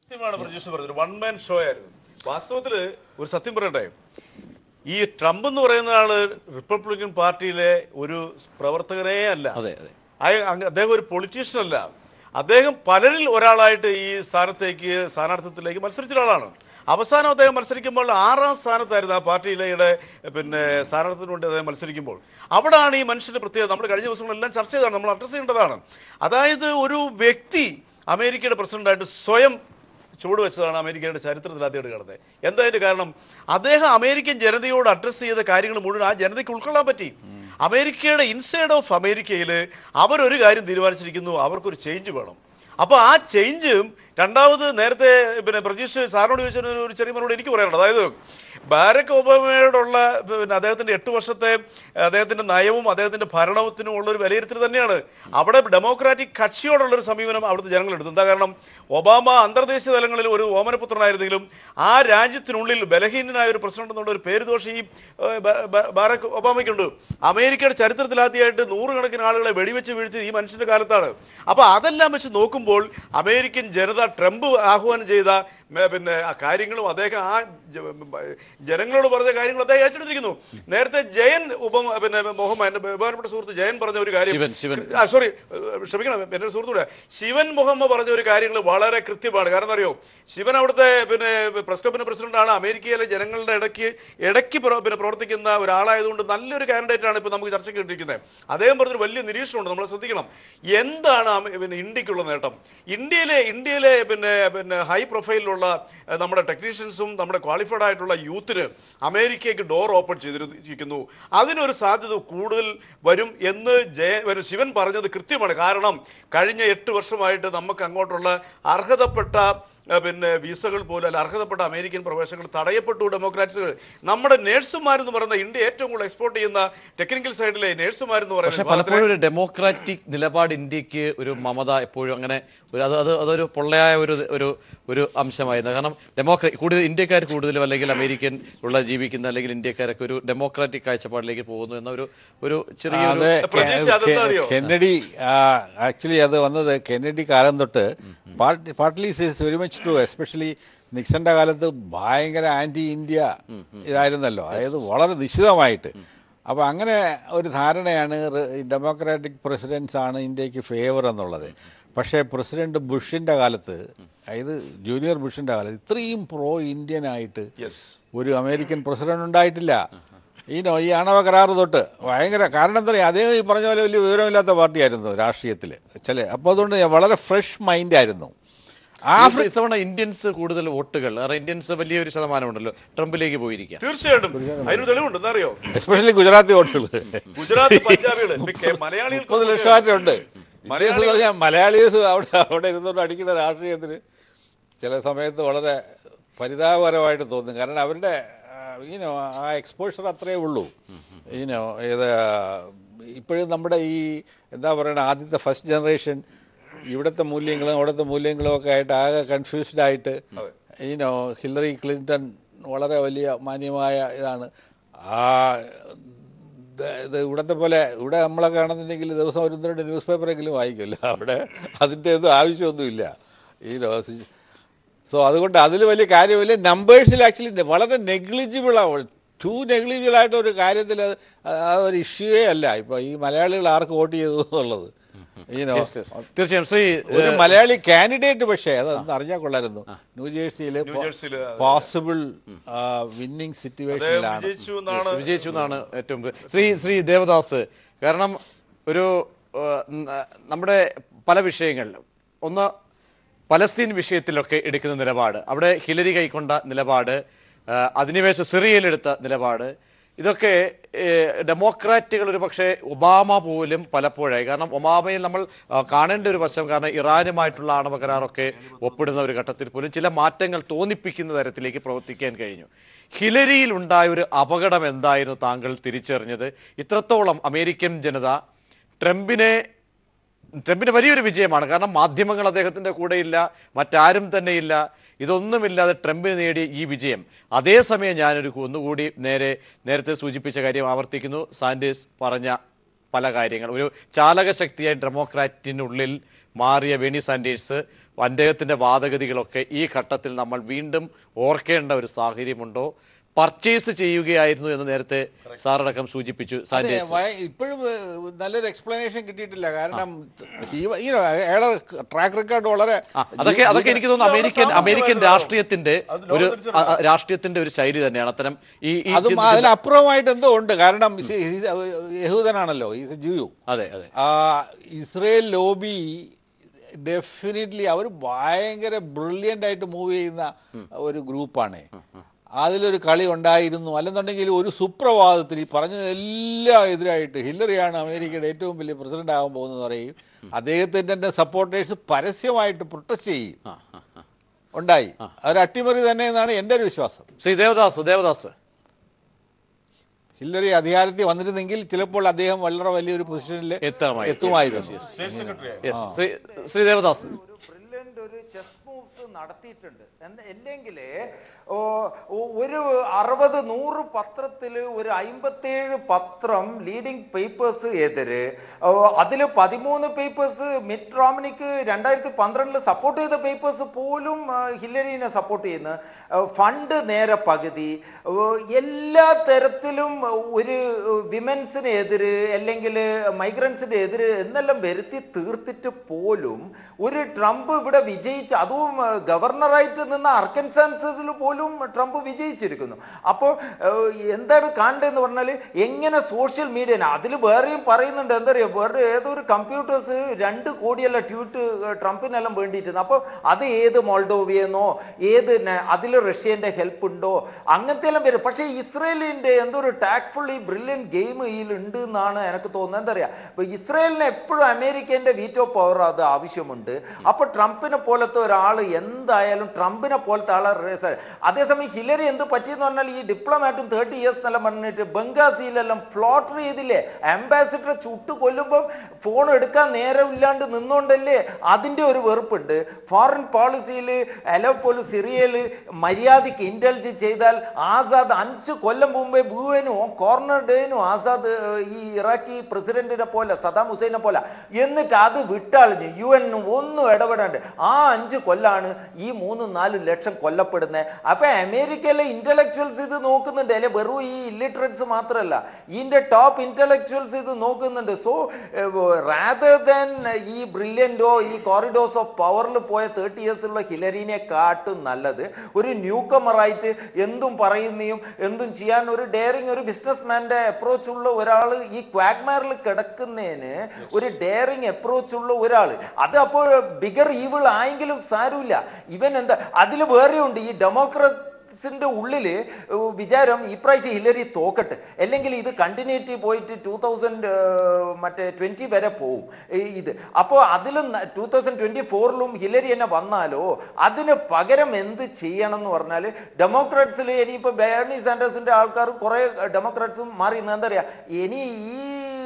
സത്യമാണ് പ്രജീഷ് പറഞ്ഞത് one man show ആയിരുന്നു വാസ്തവത്തില് ഒരു സത്യം പറയട്ടെ ഈ ട്രംപ് എന്ന് പറയുന്ന ആള് റിപ്പബ്ലിക്കൻ പാർട്ടിയിലെ ഒരു പ്രവർത്തകനേ അല്ല അതെ അതെ അയ- അങ്ങ് അദ്ദേഹം ഒരു പൊളിറ്റീഷ്യൻ അല്ല അദ്ദേഹം പലരിൽ ഒരാളായിട്ട് ഈ സ്ഥാനത്തേക്ക് സ്ഥാനാർത്ഥിത്വത്തിലേക്ക് മത്സരിച്ച ഒരാളാണ് അവസാനം അദ്ദേഹം മത്സരിക്കുമ്പോൾ ആറാം സ്ഥാനത്തായിരുന്നു ആ പാർട്ടിയിലെ പിന്നെ സ്ഥാനാർത്ഥിത്തിന് വേണ്ടി അദ്ദേഹം മത്സരിക്കുമ്പോൾ അവിടാണ് ഈ മനുഷ്യന്റെ പ്രത്യേകത നമ്മൾ കഴിഞ്ഞ ദിവസങ്ങളെല്ലാം ചർച്ച ചെയ്തതാണ് നമ്മൾ അഡ്രസ്സ് ചെയ്യേണ്ടതാണ് അതായത് ഒരു വ്യക്തി അമേരിക്കയുടെ പ്രസിഡന്റായിട്ട് സ്വയം ചുവട് വെച്ചതാണ് അമേരിക്കയുടെ ചരിത്രത്തിൽ ആദ്യമായിട്ട് കാണുന്നത് എന്താ അതിന്റെ കാരണം അദ്ദേഹം അമേരിക്കൻ ജനതയോട് അഡ്രസ്സ് ചെയ്ത കാര്യങ്ങൾ മുഴുവൻ ആ ജനതയ്ക്ക് ഉൾക്കൊള്ളാൻ പറ്റി അമേരിക്കയുടെ ഇൻസൈഡ് ഓഫ് അമേരിക്കയിൽ അവരൊരു കാര്യം തീരുമാനിച്ചിരിക്കുന്നു അവർക്കൊരു ചേഞ്ച് വേണം അപ്പോൾ ആ ചേഞ്ചും രണ്ടാമത് നേരത്തെ പിന്നെ പ്രജീഷ് സാറിനോട് ചോദിച്ച ഒരു- ഒരു ചെറിയ മറുപടി എനിക്ക് പറയാനുണ്ട് അതായത് ബാരക് ഒബാമയോടുള്ള പിന്നെ അദ്ദേഹത്തിന്റെ എട്ട് വർഷത്തെ അദ്ദേഹത്തിന്റെ നയവും അദ്ദേഹത്തിന്റെ ഭരണത്തിനും ഉള്ള ഒരു വിലയിരുത്തൽ തന്നെയാണ് അവിടെ ഡെമോക്രാറ്റിക് കക്ഷിയോടുള്ള ഒരു സമീപനം അവിടുത്തെ ജനങ്ങൾ എടുത്തു എന്താ കാരണം ഒബാമ അന്തർദേശീയ തലങ്ങളിൽ ഒരു ഓമനപുത്രനായിരുന്നെങ്കിലും ആ രാജ്യത്തിനുള്ളിൽ ബലഹീനനായ ഒരു പ്രസിഡന്റ് എന്നുള്ള ഒരു പേര് ദോഷം ഈ ഏഹ്, ബ- ബ- ബാരക് ഒബാമയ്ക്കുണ്ട് അമേരിക്കയുടെ ചരിത്രത്തിൽ ആദ്യമായിട്ട് നൂറുകണക്കിന് ആളുകളെ വെടിവെച്ച് വീഴ്ത്തിയത് ഈ മനുഷ്യന്റെ കാലത്താണ് അപ്പൊ അതെല്ലാം വെച്ച് നോക്കുമ്പോൾ അമേരിക്കൻ ജനത ട്രംപ് ആഹ്വാനം ചെയ്ത മേ- പിന്നെ ആ കാര്യങ്ങളും അദ്ദേഹം ആ ജ- ജനങ്ങളോട് പറഞ്ഞ കാര്യങ്ങൾ അദ്ദേഹം ഏറ്റെടുത്തിരിക്കുന്നു നേരത്തെ ജയൻ ഉപ പിന്നെ മുഹമ്മദ് എന്റെ ബഹുമാനപ്പെട്ട സുഹൃത്ത് ജയൻ പറഞ്ഞ ഒരു കാര്യം ശിവൻ, ശിവൻ. ആ സോറി ക്ഷമിക്കണം എന്റെ സുഹൃത്തൂടെ ശിവൻ മുഹമ്മദ് പറഞ്ഞ ഒരു കാര്യങ്ങൾ വളരെ കൃത്യമാണ് കാരണം അറിയോ ശിവൻ അവിടുത്തെ പിന്നെ പ്രസ് ക്ലബിന്റെ പ്രസിഡന്റാണ് അമേരിക്കയിലെ ജനങ്ങളുടെ ഇടയ്ക്ക് ഇടയ്ക്ക് പ്ര- പിന്നെ പ്രവർത്തിക്കുന്ന ഒരാളായതുകൊണ്ട് നല്ലൊരു കാൻഡിഡേറ്റ് ആണ് ഇപ്പൊ നമുക്ക് ചർച്ചയ്ക്ക് ഇട്ടിരിക്കുന്നത് അദ്ദേഹം പറഞ്ഞൊരു വലിയ നിരീക്ഷണമുണ്ട് നമ്മൾ ശ്രദ്ധിക്കണം എന്താണ് അമേ- പിന്നെ ഇന്ത്യക്കുള്ള നേട്ടം ഇന്ത്യയിലെ ഇന്ത്യയിലെ പിന്നെ പിന്നെ ഹൈ പ്രൊഫൈലിലുള്ള ഏഹ്, നമ്മുടെ ടെക്നീഷ്യൻസും നമ്മുടെ ക്വാളിഫൈഡ് ആയിട്ടുള്ള യൂത്തിന് അമേരിക്കയ്ക്ക് ഡോർ ഓപ്പൺ ചെയ്തിരിക്കുന്നു അതിനൊരു സാധ്യത കൂടുതൽ വരും എന്ന് ജയ ഒരു ശിവൻ പറഞ്ഞത് കൃത്യമാണ് കാരണം കഴിഞ്ഞ എട്ട് വർഷമായിട്ട് നമുക്ക് അങ്ങോട്ടുള്ള അർഹതപ്പെട്ട ഏഹ്, പിന്നെ വിസകൾ പോലും അല്ല അർഹതപ്പെട്ട അമേരിക്കൻ പ്രവേശനങ്ങൾ തടയപ്പെട്ടു ഡെമോക്രാറ്റ്സുകൾ നമ്മുടെ നേഴ്സുമാരെന്ന് പറയുന്ന ഇന്ത്യ ഏറ്റവും കൂടുതൽ എക്സ്പോർട്ട് ചെയ്യുന്ന ടെക്നിക്കൽ സൈഡിലെ നേഴ്സുമാരെന്ന് പക്ഷെ പറയുന്നത് പലപ്പോഴും ഒരു ഡെമോക്രാറ്റിക് നിലപാട് ഇന്ത്യക്ക് ഒരു മമത എപ്പോഴും അങ്ങനെ ഒരു അത് അത് അതൊരു പൊള്ളയായ ഒരു ഒരു ഒരു അംശമായിരുന്നു കാരണം ഡെമോക്രാ കൂടുതൽ ഇന്ത്യക്കാർ കൂടുതലും അല്ലെങ്കിൽ അമേരിക്കൻ ഉള്ള ജീവിക്കുന്ന അല്ലെങ്കിൽ ഇന്ത്യക്കാരൊക്കെ ഒരു ഡെമോക്രാറ്റിക് കാഴ്ചപ്പാടിലേക്ക് പോകുന്നു എന്ന ഒരു ഒരു ചെറിയൊരു അത് പ്രതീക്ഷ അതെന്താ അറിയോ? കെന്നഡി ആക്ച്വലി അത് വന്നത് കെന്നഡി കാലം തൊട്ട് party partly is very much true especially നിക്സന്റെ കാലത്ത് ഭയങ്കര ആന്റി ഇന്ത്യ ഇതായിരുന്നല്ലോ അതായത് വളരെ നിശ്ചിതമായിട്ട് അപ്പോൾ അങ്ങനെ ഒരു ധാരണയാണ് ഡെമോക്രാറ്റിക് പ്രസിഡൻസ് ആണ് ഇന്ത്യക്ക് ഫേവർ എന്നുള്ളത് പക്ഷേ പ്രസിഡന്റ് ബുഷിൻ്റെ കാലത്ത് അതായത് ജൂനിയർ ബുഷിൻ്റെ കാലത്ത് ഇത്രയും പ്രോ ഇന്ത്യൻ ആയിട്ട് യെസ് ഒരു അമേരിക്കൻ പ്രസിഡന്റ് ഉണ്ടായിട്ടില്ല ഈ നോ ഈ ആണവ കരാറ് തൊട്ട് ഭയങ്കര കാരണം എന്താ പറയുക അദ്ദേഹം ഈ പറഞ്ഞ പോലെ വലിയ വിവരമില്ലാത്ത പാർട്ടിയായിരുന്നു രാഷ്ട്രീയത്തിൽ ചില അപ്പോൾ അതുകൊണ്ട് വളരെ ഫ്രഷ് മൈൻഡായിരുന്നു ആ ഇത്തവണ- ഇത്തവണ ഇന്ത്യൻസ് കൂടുതൽ വോട്ടുകൾ കാരണം ഇന്ത്യൻസ് വലിയൊരു ശതമാനമുണ്ടല്ലോ ട്രംപിലേക്ക് പോയിരിക്കുക തീർച്ചയായിട്ടും അതിന് തെളിവുണ്ട് എന്താ അറിയോ എസ്പെഷ്യലി ഗുജറാത്തി വോട്ടുകൾ ഗുജറാത്ത് പഞ്ചാബികള് മലയാളികൾ മുപ്പത് ലക്ഷമായിട്ടുണ്ട് ഇന്ത്യൻസ് എന്ന് പറഞ്ഞാൽ മലയാളീസ് അവിടെ അവിടെ ഇരുന്നുകൊണ്ട് അടിക്കുന്ന രാഷ്ട്രീയത്തിന് ചില സമയത്ത് വളരെ പരിതാപകരമായിട്ട് തോന്നും കാരണം അവരുടെ ഈനോ ആ എക്സ്പോഷർ അത്രയേ ഉള്ളൂ ഈനോ ഇത് ഇപ്പോഴും നമ്മുടെ ഈ എന്താ പറയുക ആദ്യത്തെ ഫസ്റ്റ് ജനറേഷൻ ഇവിടുത്തെ മൂല്യങ്ങളും അവിടുത്തെ മൂല്യങ്ങളും ഒക്കെ ആയിട്ട് ആകെ കൺഫ്യൂസ്ഡ് ആയിട്ട് ഈനോ ഹില്ലറി ക്ലിൻറ്റൺ വളരെ വലിയ മാന്യമായ ഇതാണ് ആ ഇത് ഇത് ഇവിടത്തെ പോലെ ഇവിടെ നമ്മളെ കാണുന്നുണ്ടെങ്കിൽ ദിവസം ഒരു രണ്ട് ന്യൂസ് പേപ്പറെങ്കിലും വായിക്കുമല്ലോ അവിടെ അതിൻ്റെ ഒന്നും ആവശ്യമൊന്നുമില്ല ഈ സോ അതുകൊണ്ട് അതിൽ വലിയ കാര്യമില്ല നമ്പേഴ്സിൽ ആക്ച്വലി വളരെ നെഗ്ലിജിബിളാണ് ടു നെഗ്ലിജിബിൾ ആയിട്ട് ഒരു കാര്യത്തിൽ അത് ആ ഒരു ഇഷ്യൂവേ അല്ല ഇപ്പോൾ ഈ മലയാളികൾ ആർക്ക് വോട്ട് ചെയ്തു എന്നുള്ളത് ഈ നോ Yes, yes. തീർച്ചയായും ശ്രീ ഒരു മലയാളി കാൻഡിഡേറ്റ് പക്ഷേ അതൊന്ന് അറിഞ്ഞാൽ കൊള്ളായിരുന്നു ന്യൂജേഴ്സിയിലെ ന്യൂജേഴ്സിയില് പോസിബിൾ വിന്നിങ് അദ്ദേഹം സിറ്റുവേഷനിലാണ് വിജയിച്ചു എന്നാണ് വിജയിച്ചു എന്നാണ് ഏറ്റവും കൂടുതൽ. ശ്രീ ശ്രീ ദേവദാസ് കാരണം ഒരു ആ, ന- നമ്മുടെ പല വിഷയങ്ങളിലും ഒന്ന് പലസ്തീൻ വിഷയത്തിലൊക്കെ എടുക്കുന്ന നിലപാട് അവിടെ ഹിലരി കൈക്കൊണ്ട നിലപാട് ആ, അധിനിവേശ സിറിയയിലെടുത്ത നിലപാട് ഇതൊക്കെ ഏഹ്, ഡെമോക്രാറ്റുകൾ ഒരു പക്ഷേ ഒബാമ പോലും പലപ്പോഴായി കാരണം ഒബാമയിൽ നമ്മൾ ആ, കാണേണ്ട ഒരു വശം കാരണം ഇറാനുമായിട്ടുള്ള ആണവ കരാറൊക്കെ ഒപ്പിടുന്ന ഒരു ഘട്ടത്തിൽ പോലും ചില മാറ്റങ്ങൾ തോന്നിപ്പിക്കുന്ന തരത്തിലേക്ക് പ്രവർത്തിക്കാൻ കഴിഞ്ഞു ഹിലരിയിൽ ഉണ്ടായ ഒരു അപകടം എന്തായിരുന്നു താങ്കൾ തിരിച്ചറിഞ്ഞത് ഇത്രത്തോളം അമേരിക്കൻ ജനത ട്രംപിനെ ട്രംപിന് വലിയൊരു വിജയമാണ് കാരണം മാധ്യമങ്ങൾ അദ്ദേഹത്തിൻ്റെ കൂടെയില്ല മറ്റാരും തന്നെയില്ല ഇതൊന്നുമില്ലാതെ ട്രംപിന് നേടിയ ഈ വിജയം അതേസമയം ഞാനൊരു ഒന്നുകൂടി നേരെ നേരത്തെ സൂചിപ്പിച്ച കാര്യം ആവർത്തിക്കുന്നു സാൻഡേഴ്സ് പറഞ്ഞ പല കാര്യങ്ങൾ ഒരു ചാലകശക്തിയായി ഡെമോക്രാറ്റിനുള്ളിൽ മാറിയ വേണി സാൻഡേഴ്സ് അദ്ദേഹത്തിൻ്റെ വാദഗതികളൊക്കെ ഈ ഘട്ടത്തിൽ നമ്മൾ വീണ്ടും ഓർക്കേണ്ട ഒരു സാഹചര്യമുണ്ടോ പർച്ചേസ് ചെയ്യുകയായിരുന്നു എന്ന് നേരത്തെ സാറടക്കം സൂചിപ്പിച്ചു അതെ, സാൻഡേഴ്സ് വയ- ഇപ്പോഴും ഏഹ്, നല്ലൊരു എക്സ്പ്ലനേഷൻ കിട്ടിയിട്ടില്ല കാരണം ഈ- ഈ അയാളെ ട്രാക്ക് റെക്കോർഡ് വളരെ ആ, അതൊക്കെ അതൊക്കെ എനിക്ക് തോന്നുന്നു അമേരിക്കൻ അമേരിക്കൻ രാഷ്ട്രീയത്തിന്റെ അത് ഒരു ലോകത്തിൽ ആ, ആ, രാഷ്ട്രീയത്തിന്റെ ഒരു ശൈലി തന്നെയാണ് അത്തരം ഈ ഈ അതും ചിന്ത- അതിനപ്പുറമായിട്ട് എന്തോ ഉണ്ട് കാരണം ഇത് ഇത് യഹൂദനാണല്ലോ ഈസ് ജൂയു അതെ അതെ ആ ഇസ്രയേൽ ലോബി ഡെഫിനറ്റ്ലി അവർ ഭയങ്കര ബ്രില്യൻ്റ് ആയിട്ട് മൂവ് ചെയ്യുന്ന ഒരു ഗ്രൂപ്പാണ് അതിലൊരു കളി ഉണ്ടായിരുന്നു അല്ലെന്നുണ്ടെങ്കിൽ ഒരു സുപ്രഭാതത്തിൽ ഈ പറഞ്ഞതെല്ലാം എതിരായിട്ട് ഹില്ലറിയാണ് അമേരിക്കയുടെ ഏറ്റവും വലിയ പ്രസിഡന്റ് ആകാൻ പോകുന്നത് പറയും അദ്ദേഹത്തിൻ്റെ സപ്പോർട്ടേഴ്സ് പരസ്യമായിട്ട് പ്രൊട്ടസ്റ്റ് ചെയ്യും ആ, ആ, ആ. ഉണ്ടായി അതൊരു അട്ടിമറി തന്നെ എന്നാണ് എൻ്റെ ഒരു വിശ്വാസം ശ്രീ ദേവദാസ് ദേവദാസ് ഹില്ലറി അധികാരത്തിൽ വന്നിരുന്നെങ്കിൽ ചിലപ്പോൾ അദ്ദേഹം വളരെ വലിയൊരു പൊസിഷനിൽ എത്താമായി എത്തുമായിരുന്നു state secretary yes Shri Shri Devadas ഒരു ബ്രില്യൻ്റ് ഒരു ചെസ് മൂവ്സ് നടത്തിയിട്ടുണ്ട് എന്ന് അല്ലെങ്കിൽ ഒരു അറുപത് നൂറ് പത്രത്തിൽ ഒരു അമ്പത്തേഴ് പത്രം ലീഡിംഗ് പേപ്പേഴ്സ് എതിര് അതിൽ പതിമൂന്ന് പേപ്പേഴ്സ് മിറ്റ് റോമിനിക്ക് രണ്ടായിരത്തി പന്ത്രണ്ടിൽ സപ്പോർട്ട് ചെയ്ത പേപ്പേഴ്സ് പോലും ആ, ഹില്ലരീനെ സപ്പോർട്ട് ചെയ്യുന്നു ഫണ്ട് നേരെ പകുതി ഓ, എല്ലാ തരത്തിലും ഒരു വിമൻസിന് എതിര് അല്ലെങ്കിൽ മൈഗ്രൻസിന് എതിര് എന്നെല്ലാം വരുത്തി തീർത്തിട്ട് പോലും ഒരു ട്രംപ് ഇവിടെ വിജയിച്ച് അതും ആ, ഗവർണറായിട്ട് നിന്ന അർക്കൻസാൻസസിൽ പോലും ട്രംപ് വിജയിച്ചിരിക്കുന്നു അപ്പോൾ എന്താണ് കാണേണ്ടതെന്ന് പറഞ്ഞാൽ എങ്ങനെ സോഷ്യൽ മീഡിയ അതിൽ വേറെയും പറയുന്നുണ്ട് എന്താ പറയുക വേറെ ഏതൊരു കമ്പ്യൂട്ടേഴ്സ് രണ്ട് കോടിയല്ല ട്യൂറ്റ് ട്രംപിനെല്ലാം വേണ്ടിയിട്ട് അപ്പോൾ അത് ഏത് മോൾഡോവിയെന്നോ ഏത് അതിൽ റഷ്യൻ്റെ ഹെൽപ്പ് ഉണ്ടോ അങ്ങനത്തെ എല്ലാം വരും പക്ഷേ ഇസ്രയേലിൻ്റെ എന്തോ ഒരു ടാക്ട്ഫുൾ ഈ ബ്രില്യൻ ഗെയിം ഇതിലുണ്ട് എന്നാണ് എനിക്ക് തോന്നുന്നത് എന്താ പറയുക ഇപ്പോൾ ഇസ്രയേലിന് എപ്പോഴും അമേരിക്കേൻ്റെ വീറ്റോ പവർ അത് ആവശ്യമുണ്ട് അപ്പോൾ ട്രംപിനെ പോലത്തെ ഒരാൾ എന്തായാലും ട്രംപിനെ പോലത്തെ ആളെ റേസ് അതേസമയം ഹിലരി എന്ത് പറ്റിയെന്ന് പറഞ്ഞാൽ ഈ ഡിപ്ലോമാറ്റും തേർട്ടി ഇയേഴ്സ് എന്നെല്ലാം പറഞ്ഞിട്ട് ബംഗാസിയിലെല്ലാം ഫ്ലോട്ടർ ചെയ്തില്ലേ അംബാസിഡറെ ചുട്ട് കൊല്ലുമ്പം ഫോൺ എടുക്കാൻ നേരമില്ലാണ്ട് നിന്നുകൊണ്ടല്ലേ അതിൻ്റെ ഒരു വെറുപ്പുണ്ട് ഫോറിൻ പോളിസിയിൽ അലോ പോലും സിറിയയിൽ മര്യാദയ്ക്ക് ഇൻ്റലിജ് ചെയ്താൽ ആസാദ് അഞ്ച് കൊല്ലം മുമ്പേ ബൂവനും കോർണർ ഡേനും ആസാദ് ഏഹ്, ഈ ഇറാഖി പ്രസിഡന്റിനെ പോലെ സദാം ഹുസൈനെ പോലെ എന്നിട്ട് അത് വിട്ടളിഞ്ഞ് യു എൻ ഒന്നും ഇടപെടാണ്ട് ആ അഞ്ച് കൊല്ലാണ് ഈ മൂന്ന് നാല് ലക്ഷം കൊല്ലപ്പെടുന്നത് അപ്പൊ അമേരിക്കയിലെ ഇന്റലക്ച്വൽസ് ഇത് നോക്കുന്നുണ്ട് അല്ലെ വെറും ഈ ഇല്ലിറ്ററേറ്റ്സ് മാത്രമല്ല ഇതിന്റെ ടോപ്പ് ഇന്റലക്ച്വൽസ് ഇത് നോക്കുന്നുണ്ട് സോ റാദർ ദാൻ ഈ ബ്രില്യൻറ്റോ ഈ കോറിഡോർസ് ഓഫ് പവറിൽ പോയ തേർട്ടി ഇയേഴ്സുള്ള ഹിലരീനെ കാട്ടും നല്ലത് ഒരു ന്യൂ കമറായിട്ട് എന്തും പറയുന്നതും എന്തും ചെയ്യാൻ ഒരു ഡെയറിങ് ഒരു ബിസിനസ് മാൻ്റെ അപ്രോച്ച് ഉള്ള ഒരാൾ ഈ ക്വാഗ്മാറിൽ കിടക്കുന്നതിന് ഒരു ഡെയറിങ് അപ്രോച്ച് ഉള്ള ഒരാൾ അത് അപ്പോൾ ബിഗർ ഈവിൾ ആയെങ്കിലും സാരമില്ല ഇവൻ എന്താ അതിൽ വേറെയുണ്ട് ഈ ഡെമോക്രസിന്റെ ഉള്ളിൽ വിചാരം ഇപ്രാവശ്യം ഹില്ലരി തോക്കട്ടെ അല്ലെങ്കിൽ ഇത് കണ്ടിന്യൂറ്റി പോയിട്ട് ടൂ തൗസൻഡ് മറ്റേ ട്വൻറ്റി വരെ പോവും ഈ ഇത് അപ്പോൾ അതിലും ടൂ തൗസൻഡ് ട്വൻറ്റി ഫോറിലും ഹില്ലരി തന്നെ വന്നാലോ അതിന് പകരം എന്ത് ചെയ്യണം എന്ന് പറഞ്ഞാൽ ഡെമോക്രാറ്റ്സിൽ ഇനിയിപ്പോൾ ബേർണി സാൻഡേഴ്സിൻ്റെ ആൾക്കാർ കുറേ ഡെമോക്രാറ്റ്സും മാറി നിന്ന് എന്താ പറയുക ഇനി ഈ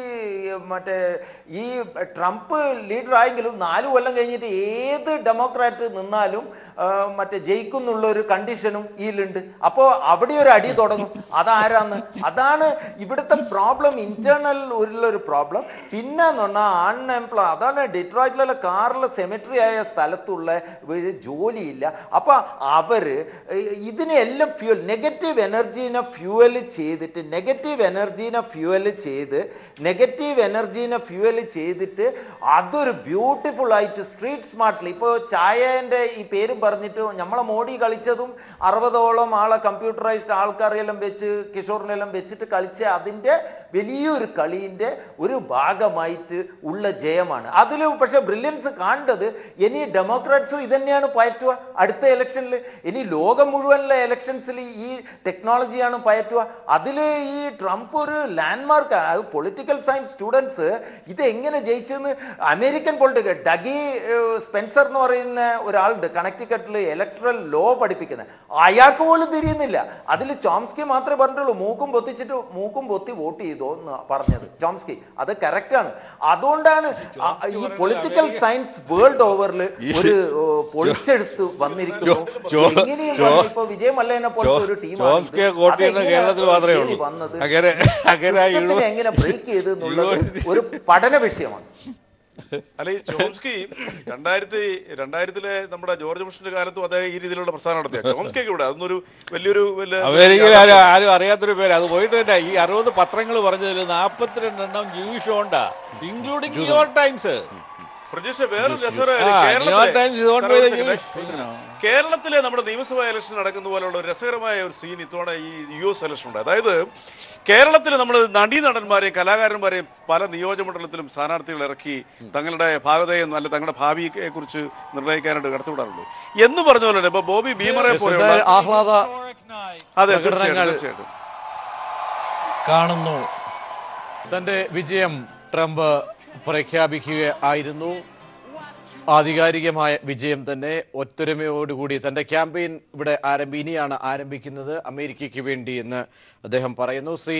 മറ്റേ ഈ ട്രംപ് ലീഡർ ആയെങ്കിലും നാല് കൊല്ലം കഴിഞ്ഞിട്ട് ഏത് ഡെമോക്രാറ്റ് നിന്നാലും ആ, മറ്റേ ജയിക്കുന്നുള്ള ഒരു കണ്ടീഷനും ഇതിലുണ്ട് അപ്പോൾ അവിടെ ഒരു അടി തുടങ്ങും അതാരാന്ന് അതാണ് ഇവിടുത്തെ പ്രോബ്ലം ഇന്റേണൽ ഒരു പ്രോബ്ലം പിന്നെ എന്ന് പറഞ്ഞാൽ അൺഎംപ്ലോയ് അതാണ് ഡിട്രോയിറ്റിലുള്ള കാറിലെ സെമിട്രി ആയ സ്ഥലത്തുള്ള ഒരു ജോലിയില്ല അപ്പോൾ അവർ ഇതിനെല്ലാം ഫ്യൂൽ നെഗറ്റീവ് എനർജീനെ ഫ്യൂവൽ ചെയ്തിട്ട് നെഗറ്റീവ് എനർജീനെ ഫ്യൂവൽ ചെയ്ത് നെഗറ്റീവ് എനർജീനെ ഫ്യൂവൽ ചെയ്തിട്ട് അതൊരു ബ്യൂട്ടിഫുൾ ആയിട്ട് സ്ട്രീറ്റ് സ്മാർട്ടിൽ ഇപ്പോൾ ചായേൻ്റെ ഈ പേരും പറഞ്ഞിട്ട് നമ്മളെ മോഡി കളിച്ചതും അറുപതോളം ആളെ കമ്പ്യൂട്ടറൈസ്ഡ് ആൾക്കാരെല്ലാം വെച്ച് കിഷോറിനെല്ലാം വെച്ചിട്ട് കളിച്ച അതിൻ്റെ വലിയൊരു കളീൻ്റെ ഒരു ഭാഗമായിട്ട് ഉള്ള ജയമാണ് അതിൽ പക്ഷേ ബ്രില്യൻസ് കാണേണ്ടത് ഇനി ഡെമോക്രാറ്റ്സും ഇതന്നെയാണ് പയറ്റുക അടുത്ത ഇലക്ഷനിൽ ഇനി ലോകം മുഴുവനുള്ള ഇലക്ഷൻസിൽ ഈ ടെക്നോളജിയാണ് പയറ്റുക അതിൽ ഈ ട്രംപ് ഒരു ലാൻഡ്മാർക്ക് പൊളിറ്റിക്കൽ സയൻസ് സ്റ്റുഡൻസ് ഇത് എങ്ങനെ ജയിച്ചെന്ന് അമേരിക്കൻ പൊളിറ്റിക്കൽ ഡഗി ഏഹ്, സ്പെൻസർ എന്ന് പറയുന്ന ഒരാളുണ്ട് കണക്റ്റിക്കട്ടിൽ ഇലക്ട്രൽ ലോ പഠിപ്പിക്കുന്നത് അയാൾക്ക് പോലും തിരിയുന്നില്ല അതിൽ ചോംസ്കി മാത്രമേ പറഞ്ഞിട്ടുള്ളൂ മൂക്കും പൊത്തിച്ചിട്ട് മൂക്കും പൊത്തി വോട്ട് ചെയ്തോ എന്ന് പറഞ്ഞത് ചോംസ്കി അത് കറക്റ്റാണ് അതുകൊണ്ടാണ് ആ- ഈ പൊളിറ്റിക്കൽ സയൻസ് വേൾഡ് ഓവറിൽ ഒരു ഓ, പൊളിച്ചെടുത്ത് വന്നിരിക്കുന്നു ചോ- എങ്ങനെയും ചോ- വന്ന് ഇപ്പൊ വിജയ് മല്ലേനെ പോലത്തെ ഒരു ചോംസ്കിയെ കോട്ട് ചെയ്യുന്ന കേരളത്തിൽ മാത്രമേ ഉള്ളൂ അങ്ങനെ അങ്ങനെ എങ്ങനെ ബ്രേക്ക് ചെയ്ത് എന്നുള്ളത് ഒരു പഠന വിഷയമാണ് അല്ല ഈ ചോംസ്കി രണ്ടായിരത്തി രണ്ടായിരത്തിലെ നമ്മുടെ ജോർജ് ബുഷിന്റെ കാലത്തും അദ്ദേഹം ഈ രീതിയിലുള്ള പ്രസ്ഥാനം നടത്തിയ ചോംസ്കിയൊക്കെ ഇവിടെ അതൊന്നൊരു വലിയൊരു വലിയ അമേരിക്കയിൽ ആരും ആരും അറിയാത്തൊരു പേര് അത് പോയിട്ട് തന്നെ ഈ അറുപത് പത്രങ്ങൾ പറഞ്ഞതിൽ നാൽപ്പത്തിരണ്ടെണ്ണം ജൂയിഷ് ഓണ്ടാ ഇൻക്ലൂഡിംഗ് ന്യൂയോർക്ക് ടൈംസ് പ്രതീക്ഷ വേറെ രസകര ആ, New York Times is owned by the കേരളത്തിലെ Jewish, you know. കേരളത്തിലെ നമ്മുടെ നിയമസഭാ ഇലക്ഷൻ നടക്കുന്ന പോലുള്ള ഒരു രസകരമായ ഒരു സീൻ ഇത്തവണ ഈ യു എസ് ഇലക്ഷൻ ഉണ്ട് അതായത് കേരളത്തിൽ നമ്മൾ നടീനടന്മാരെയും കലാകാരന്മാരെയും പല നിയോജകമണ്ഡലത്തിലും സ്ഥാനാർത്ഥികൾ ഇറക്കി തങ്ങളുടെ ഭാഗതയും അല്ല തങ്ങളുടെ ഭാവിയെ കുറിച്ച് നിർണ്ണയിക്കാനായിട്ട് കടത്തിവിടാറുണ്ട് എന്ന് പറഞ്ഞ പോലെ തന്നെ ഇപ്പൊ ബോബി ഭീമറെ പോലെയുള്ള ആഹ്ലാദ അതെ തീർച്ചയായിട്ടും പ്രകടനങ്ങൾ തീർച്ചയായിട്ടും കാണുന്നു തന്റെ വിജയം ട്രംപ് പ്രഖ്യാപിക്കുകയായിരുന്നു ആധികാരികമായ വിജയം തന്നെ ഒത്തൊരുമയോടുകൂടി തന്റെ ക്യാമ്പയിൻ ഇവിടെ ആരംഭി ഇനിയാണ് ആരംഭിക്കുന്നത് അമേരിക്കയ്ക്ക് വേണ്ടി എന്ന് അദ്ദേഹം പറയുന്നു ശ്രീ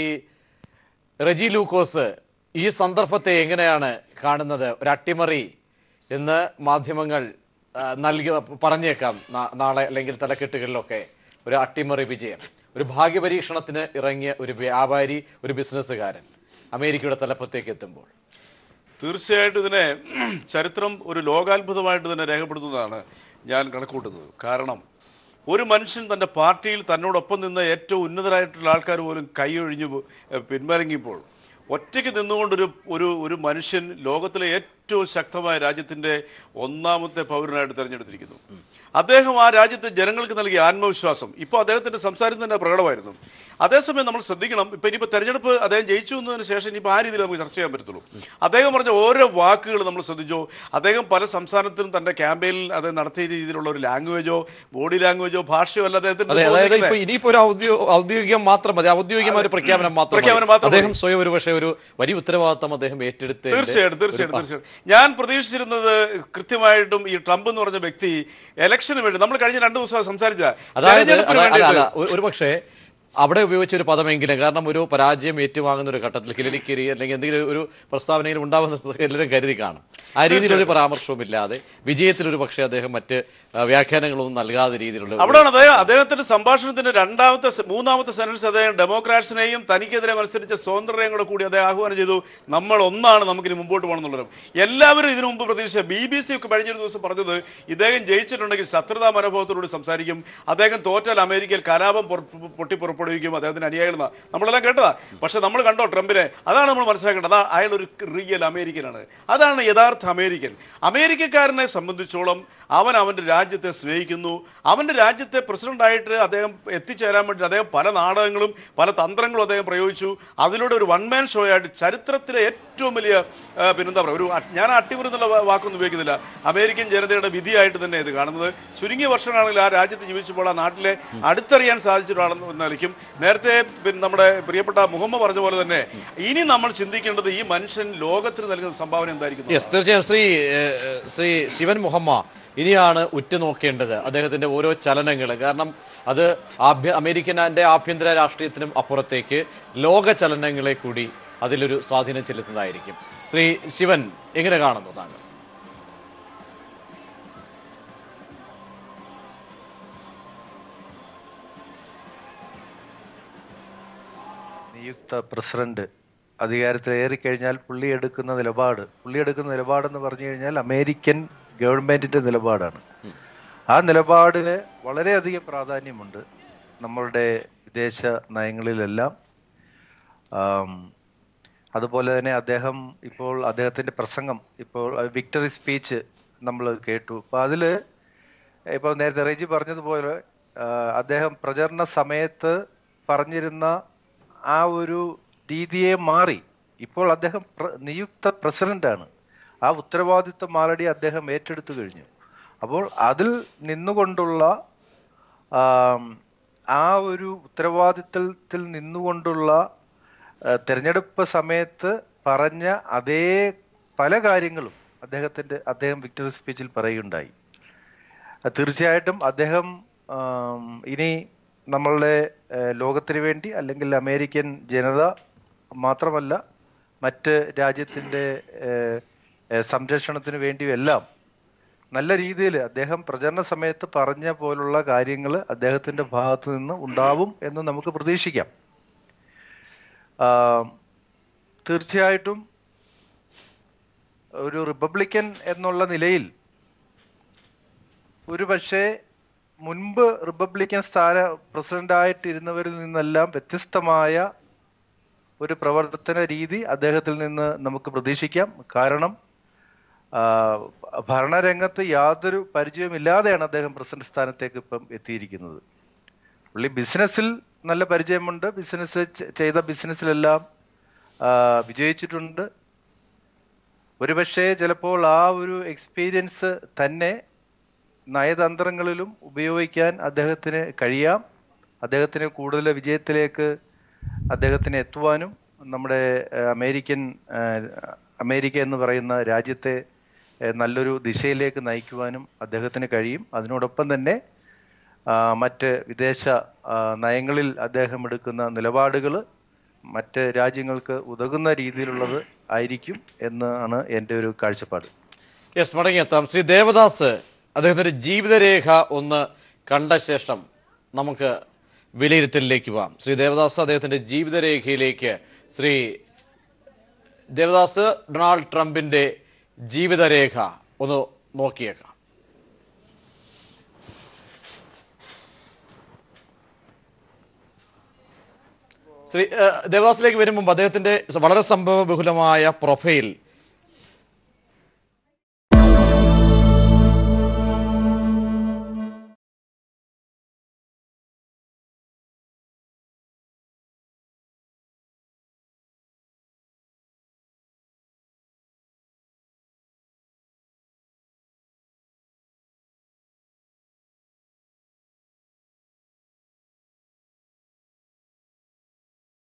റെജി ലൂക്കോസ് ഈ സന്ദർഭത്തെ എങ്ങനെയാണ് കാണുന്നത് ഒരു അട്ടിമറി എന്ന് മാധ്യമങ്ങൾ ആ, നൽകി പറഞ്ഞേക്കാം നാ- നാളെ അല്ലെങ്കിൽ തലക്കെട്ടുകളിലൊക്കെ ഒരു അട്ടിമറി വിജയം ഒരു ഭാഗ്യപരീക്ഷണത്തിന് ഇറങ്ങിയ ഒരു വ്യാപാരി ഒരു ബിസിനസ്സുകാരൻ അമേരിക്കയുടെ തലപ്പത്തേക്ക് എത്തുമ്പോൾ തീർച്ചയായിട്ടും ഇതിനെ ചരിത്രം ഒരു ലോകാത്ഭുതമായിട്ട് തന്നെ രേഖപ്പെടുത്തുന്നതാണ് ഞാൻ കണക്കൂട്ടുന്നത് കാരണം ഒരു മനുഷ്യൻ തൻ്റെ പാർട്ടിയിൽ തന്നോടൊപ്പം നിന്ന ഏറ്റവും ഉന്നതരായിട്ടുള്ള ആൾക്കാർ പോലും കൈയൊഴിഞ്ഞു പോ- ഏഹ് പിൻവലിങ്ങിയപ്പോൾ ഒറ്റയ്ക്ക് നിന്നുകൊണ്ടൊരു ഒരു ഒരു മനുഷ്യൻ ലോകത്തിലെ ഏറ്റവും ശക്തമായ രാജ്യത്തിൻ്റെ ഒന്നാമത്തെ പൗരനായിട്ട് തിരഞ്ഞെടുത്തിരിക്കുന്നു അദ്ദേഹം ആ രാജ്യത്തെ ജനങ്ങൾക്ക് നൽകിയ ആത്മവിശ്വാസം ഇപ്പോൾ അദ്ദേഹത്തിൻ്റെ സംസാരം തന്നെ പ്രകടമായിരുന്നു അതേസമയം നമ്മൾ ശ്രദ്ധിക്കണം ഇപ്പം ഇനിയിപ്പോൾ തെരഞ്ഞെടുപ്പ് അദ്ദേഹം ജയിച്ചു എന്നതിന് ശേഷം ഇനിയിപ്പോൾ ആ രീതിയിൽ നമുക്ക് ചർച്ച ചെയ്യാൻ പറ്റത്തുള്ളൂ അദ്ദേഹം പറഞ്ഞ ഓരോ വാക്കുകൾ നമ്മൾ ശ്രദ്ധിച്ചോ അദ്ദേഹം പല സംസ്ഥാനത്തിലും തൻ്റെ ക്യാമ്പയിനിൽ അദ്ദേഹം നടത്തിയ രീതിയിലുള്ള ഒരു ലാംഗ്വേജോ ബോഡി ലാംഗ്വേജോ ഭാഷയോ അല്ല അദ്ദേഹത്തിന് അതെ അതായത് ഇപ്പൊ തോന്നിയിരിക്കുന്നത്. ഇനിയിപ്പോ ഒരു ഔദ്യോ ഔദ്യോഗികം മാത്രം മതി ഔദ്യോഗികമായ ഒരു പ്രഖ്യാപനം മാത്രം പ്രഖ്യാപനം മതി. മാത്രം മതി. അദ്ദേഹം സ്വയം ഒരു പക്ഷേ ഒരു വലിയ ഉത്തരവാദിത്തം അദ്ദേഹം ഏറ്റെടുത്ത് തീർച്ചയായിട്ടും തീർച്ചയായിട്ടും തീർച്ചയായിട്ടും ഞാൻ പ്രതീക്ഷിച്ചിരുന്നത് കൃത്യമായിട്ടും ഈ ട്രംപ് എന്ന് പറഞ്ഞ വ്യക്തി ഇലക്ഷന് വേണ്ടി നമ്മൾ കഴിഞ്ഞ രണ്ട് ദിവസം സംസാരിച്ച അതായത് തെരഞ്ഞെടുപ്പിന് അല്ല, അല്ല, വേണ്ടിയിട്ട് അല്ല ഒരു- ഒരു പക്ഷേ അവിടെ ഉപയോഗിച്ച ഒരു പദമെങ്കിലും കാരണം ഒരു പരാജയം ഏറ്റുവാങ്ങുന്ന ഒരു ഘട്ടത്തിൽ കിലലിക്കേരി അല്ലെങ്കിൽ എന്തെങ്കിലും ഒരു പ്രസ്താവനയിൽ ഉണ്ടാവുന്ന എല്ലാവരും കരുതി കാണും ആ രീതിയിലൊരു പരാമർശവും ഇല്ലാതെ വിജയത്തിൽ ഒരു പക്ഷേ അദ്ദേഹം മറ്റ് ആ, വ്യാഖ്യാനങ്ങളൊന്നും നൽകാതെ രീതിയിലുള്ള ഒരു- അവിടെയാണ് അദ്ദേഹം അദ്ദേഹത്തിന്റെ സംഭാഷണത്തിന്റെ രണ്ടാമത്തെ സെ- മൂന്നാമത്തെ സെന്റൻസ് അദ്ദേഹം ഡെമോക്രാറ്റ്സിനെയും തനിക്കെതിരെ മത്സരിച്ച സ്വതന്ത്രരെയും കൂടെ കൂടി അദ്ദേഹം ആഹ്വാനം ചെയ്തു നമ്മൾ ഒന്നാണ് നമുക്കിനി മുമ്പോട്ട് പോകണം എന്നുള്ളത് എല്ലാവരും ഇതിനു മുമ്പ് പ്രതീക്ഷിച്ച ബി ബി സി ഒക്കെ കഴിഞ്ഞൊരു ദിവസം പറഞ്ഞത് ഇദ്ദേഹം ജയിച്ചിട്ടുണ്ടെങ്കിൽ ശത്രുതാ മനോഭാവത്തോടുകൂടി സംസാരിക്കും അദ്ദേഹം തോറ്റാൽ അമേരിക്കയിൽ കലാപം പൊറ- പൊട്ടി പുറപ്പെടുവിക്കും അദ്ദേഹത്തിന് അനുയായികൾ നമ്മളെല്ലാം കേട്ടതാ പക്ഷെ നമ്മൾ കണ്ടോ ട്രംപിനെ അതാണ് നമ്മൾ മനസ്സിലാക്കേണ്ടത് അതാ അയാൾ ഒരു റിയൽ അമേരിക്കനാണ് അതാണ് യഥാർത്ഥ അമേരിക്കൻ അമേരിക്കക്കാരനെ സംബന്ധിച്ചോളം അവൻ അവൻ്റെ രാജ്യത്തെ സ്നേഹിക്കുന്നു അവൻ്റെ രാജ്യത്തെ പ്രസിഡന്റായിട്ട് അദ്ദേഹം എത്തിച്ചേരാൻ വേണ്ടി അദ്ദേഹം പല നാടകങ്ങളും പല തന്ത്രങ്ങളും അദ്ദേഹം പ്രയോഗിച്ചു അതിലൂടെ ഒരു വൺ മാൻ ഷോ ആയിട്ട് ചരിത്രത്തിലെ ഏറ്റവും വലിയ ആ, പിന്നെന്താ പറയുക ഒരു അ- ഞാൻ അട്ടിമറി എന്നുള്ള വാ- വാക്കൊന്നും ഉപയോഗിക്കുന്നില്ല അമേരിക്കൻ ജനതയുടെ വിധിയായിട്ട് തന്നെ ഇത് കാണുന്നത് ചുരുങ്ങിയ വർഷങ്ങളാണെങ്കിൽ ആ രാജ്യത്ത് ജീവിച്ചപ്പോൾ ആ നാട്ടിലെ അടുത്തറിയാൻ സാധിച്ച ഒരാളെന്ന് നിലയ്ക്കും നേരത്തെ പിന്നെ നമ്മുടെ പ്രിയപ്പെട്ട മുഹമ്മദ് പറഞ്ഞ പോലെ തന്നെ ഇനി നമ്മൾ ചിന്തിക്കേണ്ടത് ഈ മനുഷ്യൻ ലോകത്തിന് നൽകുന്ന സംഭാവന എന്തായിരിക്കും യെസ് തീർച്ചയായും ശ്രീ ഏഹ്, ശ്രീ ശിവൻ മുഹമ്മ ഇനിയാണ് ഉറ്റുനോക്കേണ്ടത് അദ്ദേഹത്തിന്റെ ഓരോ ചലനങ്ങൾ കാരണം അത് ആഭ്യ അമേരിക്കൻ്റെ ആഭ്യന്തര രാഷ്ട്രീയത്തിനും അപ്പുറത്തേക്ക് ലോക ചലനങ്ങളെ കൂടി അതിലൊരു സ്വാധീനം ചെലുത്തുന്നതായിരിക്കും ശ്രീ ശിവൻ എങ്ങനെ കാണുന്നു താങ്കൾ നിയുക്ത പ്രസിഡന്റ് അധികാരത്തിലേറിക്കഴിഞ്ഞാൽ പുള്ളി എടുക്കുന്ന നിലപാട് പുള്ളി എടുക്കുന്ന നിലപാടെന്ന് പറഞ്ഞു കഴിഞ്ഞാൽ അമേരിക്കൻ ഗവൺമെന്റിന്റെ നിലപാടാണ് ആ നിലപാടിന് വളരെയധികം പ്രാധാന്യമുണ്ട് നമ്മളുടെ വിദേശ നയങ്ങളിലെല്ലാം ആം, അതുപോലെ തന്നെ അദ്ദേഹം ഇപ്പോൾ അദ്ദേഹത്തിന്റെ പ്രസംഗം ഇപ്പോൾ വിക്ടറി സ്പീച്ച് നമ്മൾ കേട്ടു അപ്പൊ അതില് ഇപ്പൊ നേരത്തെ റെജി പറഞ്ഞതുപോലെ ആ, അദ്ദേഹം പ്രചരണ സമയത്ത് പറഞ്ഞിരുന്ന ആ ഒരു രീതിയെ മാറി ഇപ്പോൾ അദ്ദേഹം പ്ര- നിയുക്ത പ്രസിഡന്റാണ് ആ ഉത്തരവാദിത്വം ആൾറെഡി അദ്ദേഹം ഏറ്റെടുത്തു കഴിഞ്ഞു അപ്പോൾ അതിൽ നിന്നുകൊണ്ടുള്ള ആം, ആ ഒരു ഉത്തരവാദിത്തത്തിൽ നിന്നുകൊണ്ടുള്ള ആ, തെരഞ്ഞെടുപ്പ് സമയത്ത് പറഞ്ഞ അതേ പല കാര്യങ്ങളും അദ്ദേഹത്തിന്റെ അദ്ദേഹം വിക്ടറി സ്പീച്ചിൽ പറയുകയുണ്ടായി അത് തീർച്ചയായിട്ടും അദ്ദേഹം ആം, ഇനി നമ്മളുടെ ഏഹ്, ലോകത്തിന് വേണ്ടി അല്ലെങ്കിൽ അമേരിക്കൻ ജനത മാത്രമല്ല മറ്റ് രാജ്യത്തിന്റെ ഏഹ്, ഏഹ്, സംരക്ഷണത്തിന് വേണ്ടിയുമെല്ലാം നല്ല രീതിയിൽ അദ്ദേഹം പ്രചരണ സമയത്ത് പറഞ്ഞ പോലുള്ള കാര്യങ്ങൾ അദ്ദേഹത്തിന്റെ ഭാഗത്തു നിന്ന് ഉണ്ടാവും എന്ന് നമുക്ക് പ്രതീക്ഷിക്കാം ആം, തീർച്ചയായിട്ടും ഒരു റിപ്പബ്ലിക്കൻ എന്നുള്ള നിലയിൽ ഒരു പക്ഷേ മുൻപ് റിപ്പബ്ലിക്കൻ സ്ഥാന പ്രസിഡന്റ് ആയിട്ടിരുന്നവരിൽ നിന്നെല്ലാം വ്യത്യസ്തമായ ഒരു പ്രവർത്തന രീതി അദ്ദേഹത്തിൽ നിന്ന് നമുക്ക് പ്രതീക്ഷിക്കാം കാരണം ആ, ഭരണരംഗത്ത് യാതൊരു പരിചയമില്ലാതെയാണ് അദ്ദേഹം പ്രസിഡന്റ് സ്ഥാനത്തേക്ക് ഇപ്പം എത്തിയിരിക്കുന്നത് പുള്ളി ബിസിനസ്സിൽ നല്ല പരിചയമുണ്ട് ബിസിനസ് ചെ- ചെയ്ത ബിസിനസ്സിലെല്ലാം ആ, വിജയിച്ചിട്ടുണ്ട് ഒരുപക്ഷെ ചിലപ്പോൾ ആ ഒരു എക്സ്പീരിയൻസ് തന്നെ നയതന്ത്രങ്ങളിലും ഉപയോഗിക്കാൻ അദ്ദേഹത്തിന് കഴിയാം അദ്ദേഹത്തിന് കൂടുതൽ വിജയത്തിലേക്ക് അദ്ദേഹത്തിന് എത്തുവാനും നമ്മുടെ ഏഹ്, അമേരിക്കൻ ഏഹ്, അമേരിക്ക എന്ന് പറയുന്ന രാജ്യത്തെ ഏഹ്, നല്ലൊരു ദിശയിലേക്ക് നയിക്കുവാനും അദ്ദേഹത്തിന് കഴിയും അതിനോടൊപ്പം തന്നെ ആ, മറ്റ് വിദേശ ആ, നയങ്ങളിൽ അദ്ദേഹം എടുക്കുന്ന നിലപാടുകൾ മറ്റ് രാജ്യങ്ങൾക്ക് ഉതകുന്ന രീതിയിലുള്ളത് ആയിരിക്കും എന്നാണ് എൻ്റെ ഒരു കാഴ്ചപ്പാട് യെസ് മടങ്ങിയെത്താം ശ്രീ ദേവദാസ് അദ്ദേഹത്തിൻ്റെ ജീവിതരേഖ ഒന്ന് കണ്ട ശേഷം നമുക്ക് വിലയിരുത്തലിലേക്ക് പോവാം ശ്രീ ദേവദാസ് അദ്ദേഹത്തിൻ്റെ ജീവിതരേഖയിലേക്ക് ശ്രീ ദേവദാസ് ഡൊണാൾഡ് ട്രംപിൻ്റെ ജീവിതരേഖ ഒന്ന് നോക്കിയേക്കാം ശ്രീ ഏഹ്, ദേവദാസിലേക്ക് വരും മുമ്പ് അദ്ദേഹത്തിൻ്റെ വളരെ സംഭവ ബഹുലമായ പ്രൊഫൈൽ